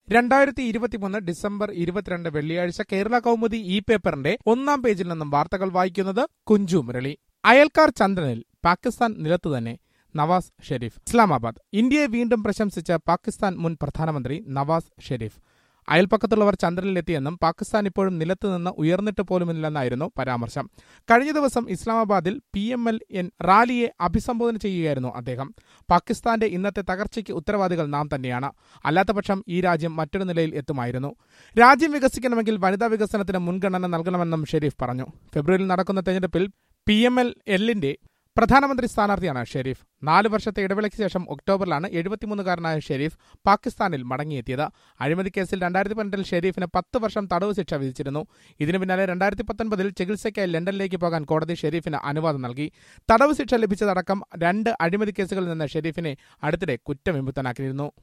രണ്ടായിരത്തി ഇരുപത്തിമൂന്ന് ഡിസംബർ ഇരുപത്തിരണ്ട് വെള്ളിയാഴ്ച കേരള കൗമുദി ഇ പേപ്പറിന്റെ ഒന്നാം പേജിൽ നിന്നും വാർത്തകൾ വായിക്കുന്നത് കുഞ്ചു മുരളി അയൽക്കാർ ചന്ദ്രനിൽ പാകിസ്ഥാൻ നിലത്തു തന്നെ നവാസ് ഷെരീഫ് ഇസ്ലാമാബാദ് ഇന്ത്യയെ വീണ്ടും പ്രശംസിച്ച പാകിസ്ഥാൻ മുൻ പ്രധാനമന്ത്രി നവാസ് ഷെരീഫ് അയൽപ്പക്കത്തുള്ളവർ ചന്ദ്രനിലെത്തിയെന്നും പാകിസ്ഥാൻ ഇപ്പോഴും നിലത്ത് നിന്ന് ഉയർന്നിട്ട് പോലുമില്ലെന്നായിരുന്നു പരാമർശം കഴിഞ്ഞ ദിവസം ഇസ്ലാമാബാദിൽ പി എം എൽ എൻ റാലിയെ അഭിസംബോധന ചെയ്യുകയായിരുന്നു അദ്ദേഹം പാകിസ്ഥാന്റെ ഇന്നത്തെ തകർച്ചയ്ക്ക് ഉത്തരവാദികൾ നാം തന്നെയാണ് അല്ലാത്തപക്ഷം ഈ രാജ്യം മറ്റൊരു നിലയിൽ എത്തുമായിരുന്നു രാജ്യം വികസിക്കണമെങ്കിൽ വനിതാ വികസനത്തിന് മുൻഗണന നൽകണമെന്നും ഷെരീഫ് പറഞ്ഞു ഫെബ്രുവരിയിൽ നടക്കുന്ന തെരഞ്ഞെടുപ്പിൽ പി എം എൽ എല്ലിന്റെ പ്രധാനമന്ത്രി സ്ഥാനാർത്ഥിയാണ് ഷെരീഫ് നാല് വർഷത്തെ ഇടവേളയ്ക്ക് ശേഷം ഒക്ടോബറിലാണ് എഴുപത്തിമൂന്നുകാരനായ ഷെരീഫ് പാകിസ്ഥാനിൽ മടങ്ങിയെത്തിയത് അഴിമതി കേസിൽ രണ്ടായിരത്തി പന്ത്രണ്ടിൽ ഷെരീഫിന് പത്ത് വർഷം തടവ് ശിക്ഷ വിധിച്ചിരുന്നു ഇതിനു പിന്നാലെ രണ്ടായിരത്തി പത്തൊൻപതിൽ ചികിത്സയ്ക്കായി ലണ്ടനിലേക്ക് പോകാൻ കോടതി ഷെരീഫിന് അനുവാദം നൽകി തടവ് ശിക്ഷ ലഭിച്ചതടക്കം രണ്ട് അഴിമതി കേസുകളിൽ നിന്ന് ഷെരീഫിനെ അടുത്തിടെ കുറ്റവിമുക്തനാക്കിയിരുന്നു